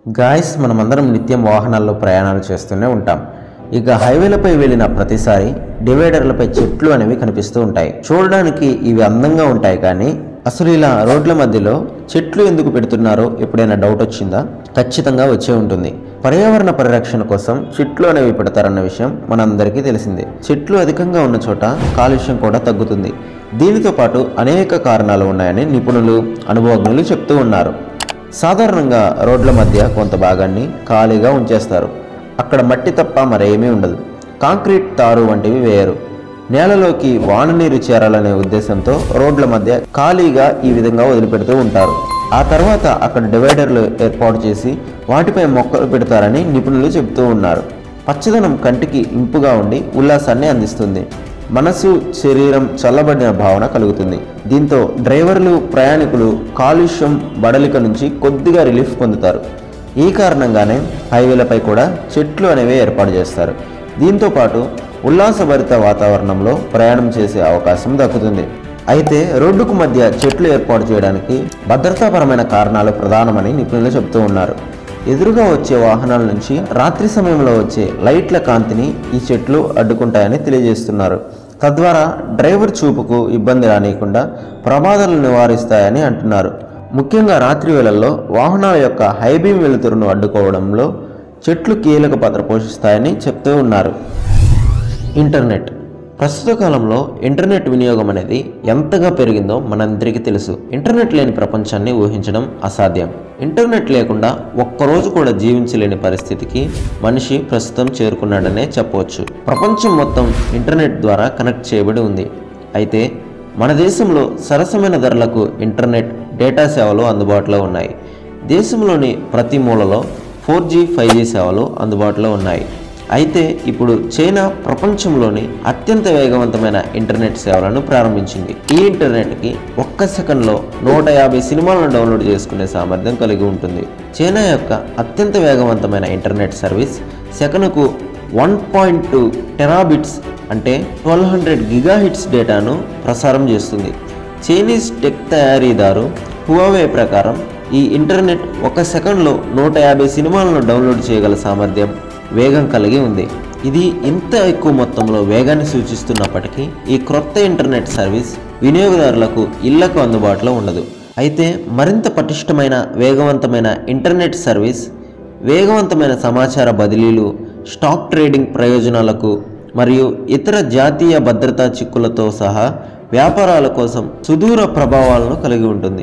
guys మనమందరం నిత్యం వాహనాల్లో ప్రయాణాలు చేస్తూనే ఉంటాం ఇక హైవేలపై వెళ్ళిన ప్రతిసారి డివైడర్లపై చెట్లు అనేవి కనిపిస్తూ ఉంటాయి చూడడానికి ఇవి అందంగా ఉంటాయి కానీ అసలు ఇలా రోడ్ల మధ్యలో చెట్లు ఎందుకు పెడుతున్నారో ఎప్పుడైనా డౌట్ వచ్చిందా ఖచ్చితంగా వచ్చే ఉంటుంది పర్యావరణ పరిరక్షణ కోసం చెట్లు అనేవి పెడతారన్న విషయం మనందరికీ తెలిసిందే చెట్లు అధికంగా ఉన్న చోట కాలుష్యం కూడా తగ్గుతుంది దీనితో పాటు అనేక కారణాలు ఉన్నాయని నిపుణులు అనుభవజ్ఞులు చెప్తూ ఉన్నారు సాధారణంగా రోడ్ల మధ్య కొంత భాగాన్ని ఖాళీగా ఉంచేస్తారు అక్కడ మట్టి తప్ప మరేమీ ఉండదు కాంక్రీట్ తారు వంటివి వేయరు నేలలోకి వాన నీరు చేరాలనే ఉద్దేశంతో రోడ్ల మధ్య ఖాళీగా ఈ విధంగా వదిలిపెడుతూ ఉంటారు ఆ తర్వాత అక్కడ డివైడర్లు ఏర్పాటు చేసి వాటిపై మొక్కలు పెడతారని నిపుణులు చెబుతూ ఉన్నారు పచ్చదనం కంటికి ఇంపుగా ఉండి ఉల్లాసాన్ని అందిస్తుంది మనసు శరీరం చల్లబడిన భావన కలుగుతుంది దీంతో డ్రైవర్లు ప్రయాణికులు కాలుష్యం బడలిక నుంచి కొద్దిగా రిలీఫ్ పొందుతారు ఈ కారణంగానే హైవేలపై కూడా చెట్లు అనేవి ఏర్పాటు చేస్తారు దీంతో పాటు ఉల్లాసభరిత వాతావరణంలో ప్రయాణం చేసే అవకాశం దక్కుతుంది అయితే రోడ్డుకు మధ్య చెట్లు ఏర్పాటు చేయడానికి భద్రతాపరమైన కారణాలు ప్రధానమని నిపుణులు చెబుతూ ఉన్నారు ఎదురుగా వచ్చే వాహనాల నుంచి రాత్రి సమయంలో వచ్చే లైట్ల కాంతిని ఈ చెట్లు అడ్డుకుంటాయని తెలియజేస్తున్నారు తద్వారా డ్రైవర్ చూపుకు ఇబ్బంది రానియకుండా ప్రమాదాలను నివారిస్తాయని అంటున్నారు ముఖ్యంగా రాత్రి వేళల్లో వాహనాల యొక్క హైబీమ్ వెలుతురును అడ్డుకోవడంలో చెట్లు కీలక పాత్ర పోషిస్తాయని చెప్తూ ఉన్నారు ఇంటర్నెట్ ప్రస్తుత కాలంలో ఇంటర్నెట్ వినియోగం అనేది ఎంతగా పెరిగిందో మనందరికీ తెలుసు ఇంటర్నెట్ లేని ప్రపంచాన్ని ఊహించడం అసాధ్యం ఇంటర్నెట్ లేకుండా ఒక్కరోజు కూడా జీవించలేని పరిస్థితికి మనిషి ప్రస్తుతం చేరుకున్నాడనే చెప్పవచ్చు ప్రపంచం మొత్తం ఇంటర్నెట్ ద్వారా కనెక్ట్ చేయబడి ఉంది అయితే మన దేశంలో సరసమైన ధరలకు ఇంటర్నెట్ డేటా సేవలు అందుబాటులో ఉన్నాయి దేశంలోని ప్రతి మూలలో ఫోర్ జీ ఫైవ్ జీ సేవలు అందుబాటులో ఉన్నాయి అయితే ఇప్పుడు చైనా ప్రపంచంలోని అత్యంత వేగవంతమైన ఇంటర్నెట్ సేవలను ప్రారంభించింది ఈ ఇంటర్నెట్కి ఒక్క సెకండ్లో నూట యాభై సినిమాలను డౌన్లోడ్ చేసుకునే సామర్థ్యం కలిగి ఉంటుంది చైనా యొక్క అత్యంత వేగవంతమైన ఇంటర్నెట్ సర్వీస్ సెకనుకు వన్ పాయింట్ టూ టెరాబిట్స్ అంటే ట్వెల్వ్ హండ్రెడ్ గిగాహిట్స్ డేటాను ప్రసారం చేస్తుంది చైనీస్ టెక్ తయారీదారు హువావే ప్రకారం ఈ ఇంటర్నెట్ ఒక సెకండ్లో నూట యాభై సినిమాలను డౌన్లోడ్ చేయగల సామర్థ్యం వేగం కలిగి ఉంది ఇది ఇంత ఎక్కువ మొత్తంలో వేగాన్ని సూచిస్తున్నప్పటికీ ఈ క్రొత్త ఇంటర్నెట్ సర్వీస్ వినియోగదారులకు ఇళ్లకు అందుబాటులో ఉండదు అయితే మరింత పటిష్టమైన వేగవంతమైన ఇంటర్నెట్ సర్వీస్ వేగవంతమైన సమాచార బదిలీలు స్టాక్ ట్రేడింగ్ ప్రయోజనాలకు మరియు ఇతర జాతీయ భద్రతా చిక్కులతో సహా వ్యాపారాల కోసం సుదూర ప్రభావాలను కలిగి ఉంటుంది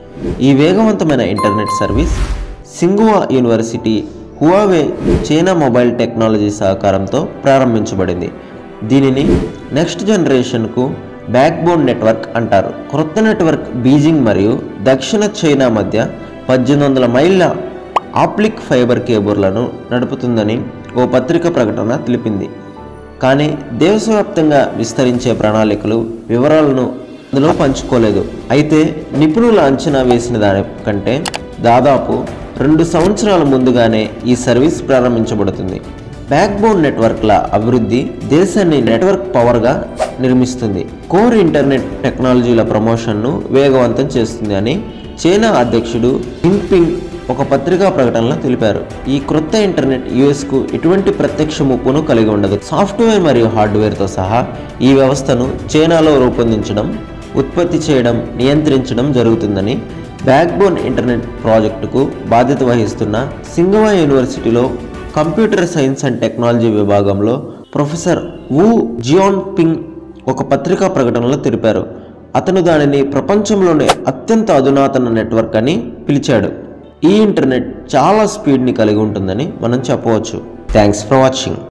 ఈ వేగవంతమైన ఇంటర్నెట్ సర్వీస్ సింగువా University Huawei China Mobile technology సహకారంతో ప్రారంభించబడింది దీనిని నెక్స్ట్ జనరేషన్కు బ్యాక్బోన్ నెట్వర్క్ అంటారు క్రొత్త నెట్వర్క్ బీజింగ్ మరియు దక్షిణ చైనా మధ్య పద్దెనిమిది వందల మైళ్ళ ఆప్లిక్ ఫైబర్ కేబుల్లను నడుపుతుందని ఓ పత్రిక ప్రకటన తెలిపింది కానీ దేశవ్యాప్తంగా విస్తరించే ప్రణాళికలు వివరాలను అందులో పంచుకోలేదు అయితే నిపుణుల అంచనా వేసిన దానికంటే దాదాపు రెండు సంవత్సరాల ముందుగానే ఈ సర్వీస్ ప్రారంభించబడుతుంది బ్యాక్బోన్ నెట్వర్క్ల అభివృద్ధి దేశాన్ని నెట్వర్క్ పవర్గా నిర్మిస్తుంది కోర్ ఇంటర్నెట్ టెక్నాలజీల ప్రమోషన్ను వేగవంతం చేస్తుంది అని చైనా అధ్యక్షుడు జిన్పింగ్ ఒక పత్రికా ప్రకటనలో తెలిపారు ఈ క్రొత్త ఇంటర్నెట్ యుఎస్కు ఎటువంటి ప్రత్యక్ష ముప్పును కలిగి ఉండదు సాఫ్ట్వేర్ మరియు హార్డ్వేర్తో సహా ఈ వ్యవస్థను చైనాలో రూపొందించడం ఉత్పత్తి చేయడం నియంత్రించడం జరుగుతుందని బ్యాక్బోన్ ఇంటర్నెట్ ప్రాజెక్టుకు బాధ్యత వహిస్తున్న సింగవా యూనివర్సిటీలో కంప్యూటర్ సైన్స్ అండ్ టెక్నాలజీ విభాగంలో ప్రొఫెసర్ వు జియాన్ పింగ్ ఒక పత్రికా ప్రకటనలో తెలిపారు అతను దానిని ప్రపంచంలోనే అత్యంత అధునాతన నెట్వర్క్ అని పిలిచాడు ఈ ఇంటర్నెట్ చాలా స్పీడ్ని కలిగి ఉంటుందని మనం చెప్పవచ్చు థ్యాంక్స్ ఫర్ వాచింగ్